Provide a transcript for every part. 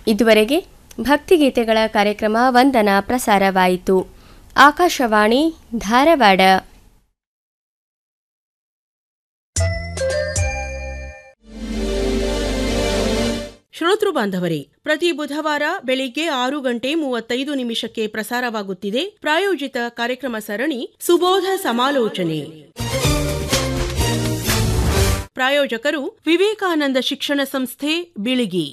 ಇದುವರೆಗೆ ಭಕ್ತಿಗೀತೆಗಳ ಕಾರ್ಯಕ್ರಮ ವಂದನ ಪ್ರಸಾರವಾಯಿತು ಆಕಾಶವಾಣಿ ಧಾರವಾಡ ಶ್ರೋತೃ ಬಾಂಧವರೇ ಪ್ರತಿ ಬುಧವಾರ ಬೆಳಿಗ್ಗೆ ಆರು ಗಂಟೆ ಮೂವತ್ತೈದು ನಿಮಿಷಕ್ಕೆ ಪ್ರಸಾರವಾಗುತ್ತಿದೆ ಪ್ರಾಯೋಜಿತ ಕಾರ್ಯಕ್ರಮ ಸರಣಿ ಸುಬೋಧ ಸಮಾಲೋಚನೆ ಪ್ರಾಯೋಜಕರು ವಿವೇಕಾನಂದ ಶಿಕ್ಷಣ ಸಂಸ್ಥೆ ಬಿಳಿಗಿ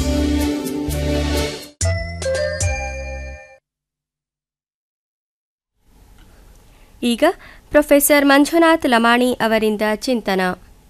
ಈಗ ಪ್ರೊಫೆಸರ್ ಮಂಜುನಾಥ್ ಲಮಾಣಿ ಅವರಿಂದ ಚಿಂತನ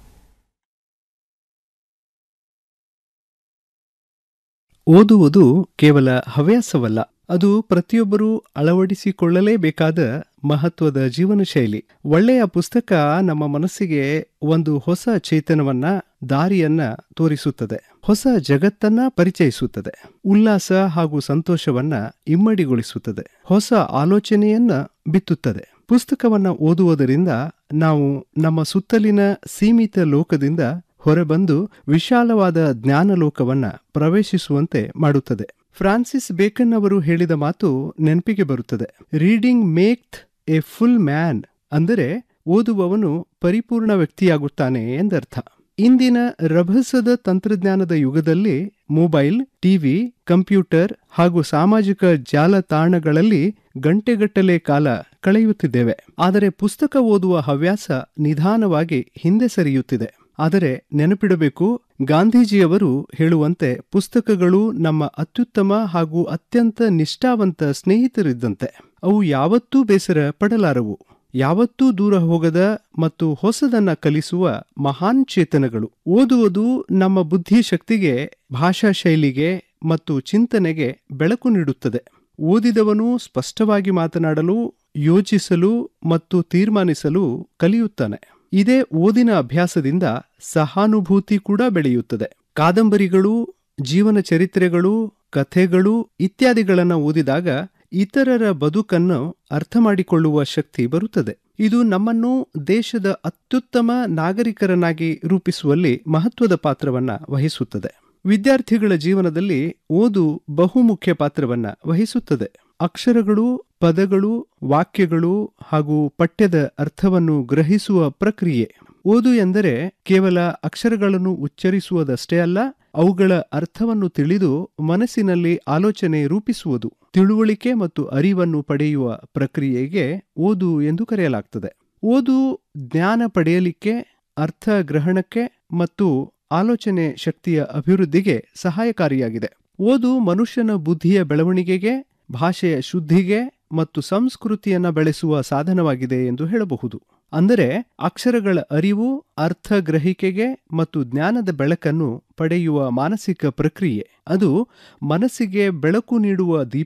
ಓದುವುದು ಕೇವಲ ಹವ್ಯಾಸವಲ್ಲ ಅದು ಪ್ರತಿಯೊಬ್ಬರೂ ಅಳವಡಿಸಿಕೊಳ್ಳಲೇಬೇಕಾದ ಮಹತ್ವದ ಜೀವನ ಶೈಲಿ ಒಳ್ಳೆಯ ಪುಸ್ತಕ ನಮ್ಮ ಮನಸ್ಸಿಗೆ ಒಂದು ಹೊಸ ಚೇತನವನ್ನ ದಾರಿಯನ್ನ ತೋರಿಸುತ್ತದೆ ಹೊಸ ಜಗತ್ತನ್ನ ಪರಿಚಯಿಸುತ್ತದೆ ಉಲ್ಲಾಸ ಹಾಗೂ ಸಂತೋಷವನ್ನ ಇಮ್ಮಡಿಗೊಳಿಸುತ್ತದೆ ಹೊಸ ಆಲೋಚನೆಯನ್ನ ಬಿತ್ತುತ್ತದೆ ಪುಸ್ತಕವನ್ನ ಓದುವುದರಿಂದ ನಾವು ನಮ್ಮ ಸುತ್ತಲಿನ ಸೀಮಿತ ಲೋಕದಿಂದ ಹೊರಬಂದು ವಿಶಾಲವಾದ ಜ್ಞಾನಲೋಕವನ್ನ ಪ್ರವೇಶಿಸುವಂತೆ ಮಾಡುತ್ತದೆ ಫ್ರಾನ್ಸಿಸ್ ಬೇಕನ್ ಅವರು ಹೇಳಿದ ಮಾತು ನೆನಪಿಗೆ ಬರುತ್ತದೆ reading make a full man ಅಂದರೆ ಓದುವವನು ಪರಿಪೂರ್ಣ ವ್ಯಕ್ತಿಯಾಗುತ್ತಾನೆ ಎಂದರ್ಥ ಇಂದಿನ ರಭಸದ ತಂತ್ರಜ್ಞಾನದ ಯುಗದಲ್ಲಿ ಮೊಬೈಲ್ ಟಿವಿ ಕಂಪ್ಯೂಟರ್ ಹಾಗೂ ಸಾಮಾಜಿಕ ಜಾಲತಾಣಗಳಲ್ಲಿ ಗಂಟೆಗಟ್ಟಲೆ ಕಾಲ ಕಳೆಯುತ್ತಿದ್ದೇವೆ ಆದರೆ ಪುಸ್ತಕ ಓದುವ ಹವ್ಯಾಸ ನಿಧಾನವಾಗಿ ಹಿಂದೆ ಸರಿಯುತ್ತಿದೆ ಆದರೆ ನೆನಪಿಡಬೇಕು ಗಾಂಧೀಜಿಯವರು ಹೇಳುವಂತೆ ಪುಸ್ತಕಗಳು ನಮ್ಮ ಅತ್ಯುತ್ತಮ ಹಾಗೂ ಅತ್ಯಂತ ನಿಷ್ಠಾವಂತ ಸ್ನೇಹಿತರಿದ್ದಂತೆ ಅವು ಯಾವತ್ತೂ ಬೇಸರ ಪಡಲಾರವು ಯಾವತ್ತೂ ದೂರ ಹೋಗದ ಮತ್ತು ಹೊಸದನ್ನ ಕಲಿಸುವ ಮಹಾನ್ ಚೇತನಗಳು ಓದುವುದು ನಮ್ಮ ಬುದ್ಧಿಶಕ್ತಿಗೆ ಭಾಷಾ ಶೈಲಿಗೆ ಮತ್ತು ಚಿಂತನೆಗೆ ಬೆಳಕು ನೀಡುತ್ತದೆ ಓದಿದವನು ಸ್ಪಷ್ಟವಾಗಿ ಮಾತನಾಡಲು ಯೋಚಿಸಲು ಮತ್ತು ತೀರ್ಮಾನಿಸಲು ಕಲಿಯುತ್ತಾನೆ ಇದೇ ಓದಿನ ಅಭ್ಯಾಸದಿಂದ ಸಹಾನುಭೂತಿ ಕೂಡ ಬೆಳೆಯುತ್ತದೆ ಕಾದಂಬರಿಗಳು ಜೀವನ ಚರಿತ್ರೆಗಳು ಕಥೆಗಳು ಇತ್ಯಾದಿಗಳನ್ನು ಓದಿದಾಗ ಇತರರ ಬದುಕನ್ನು ಅರ್ಥ ಮಾಡಿಕೊಳ್ಳುವ ಶಕ್ತಿ ಬರುತ್ತದೆ ಇದು ನಮ್ಮನ್ನು ದೇಶದ ಅತ್ಯುತ್ತಮ ನಾಗರಿಕರನ್ನಾಗಿ ರೂಪಿಸುವಲ್ಲಿ ಮಹತ್ವದ ಪಾತ್ರವನ್ನ ವಹಿಸುತ್ತದೆ ವಿದ್ಯಾರ್ಥಿಗಳ ಜೀವನದಲ್ಲಿ ಓದು ಬಹುಮುಖ್ಯ ಪಾತ್ರವನ್ನ ವಹಿಸುತ್ತದೆ ಅಕ್ಷರಗಳು ಪದಗಳು ವಾಕ್ಯಗಳು ಹಾಗೂ ಪಠ್ಯದ ಅರ್ಥವನ್ನು ಗ್ರಹಿಸುವ ಪ್ರಕ್ರಿಯೆ ಓದು ಎಂದರೆ ಕೇವಲ ಅಕ್ಷರಗಳನ್ನು ಉಚ್ಚರಿಸುವುದಷ್ಟೇ ಅಲ್ಲ ಅವುಗಳ ಅರ್ಥವನ್ನು ತಿಳಿದು ಮನಸ್ಸಿನಲ್ಲಿ ಆಲೋಚನೆ ರೂಪಿಸುವುದು ತಿಳುವಳಿಕೆ ಮತ್ತು ಅರಿವನ್ನು ಪಡೆಯುವ ಪ್ರಕ್ರಿಯೆಗೆ ಓದು ಎಂದು ಕರೆಯಲಾಗ್ತದೆ ಓದು ಜ್ಞಾನ ಪಡೆಯಲಿಕ್ಕೆ ಅರ್ಥ ಗ್ರಹಣಕ್ಕೆ ಮತ್ತು ಆಲೋಚನೆ ಶಕ್ತಿಯ ಅಭಿವೃದ್ಧಿಗೆ ಸಹಾಯಕಾರಿಯಾಗಿದೆ ಓದು ಮನುಷ್ಯನ ಬುದ್ಧಿಯ ಬೆಳವಣಿಗೆಗೆ ಭಾಷೆಯ ಶುದ್ಧಿಗೆ ಮತ್ತು ಸಂಸ್ಕೃತಿಯನ್ನ ಬೆಳೆಸುವ ಸಾಧನವಾಗಿದೆ ಎಂದು ಹೇಳಬಹುದು ಅಂದರೆ ಅಕ್ಷರಗಳ ಅರಿವು ಅರ್ಥ ಗ್ರಹಿಕೆಗೆ ಮತ್ತು ಜ್ಞಾನದ ಬೆಳಕನ್ನು ಪಡೆಯುವ ಮಾನಸಿಕ ಪ್ರಕ್ರಿಯೆ ಅದು ಮನಸ್ಸಿಗೆ ಬೆಳಕು ನೀಡುವ ದೀಪ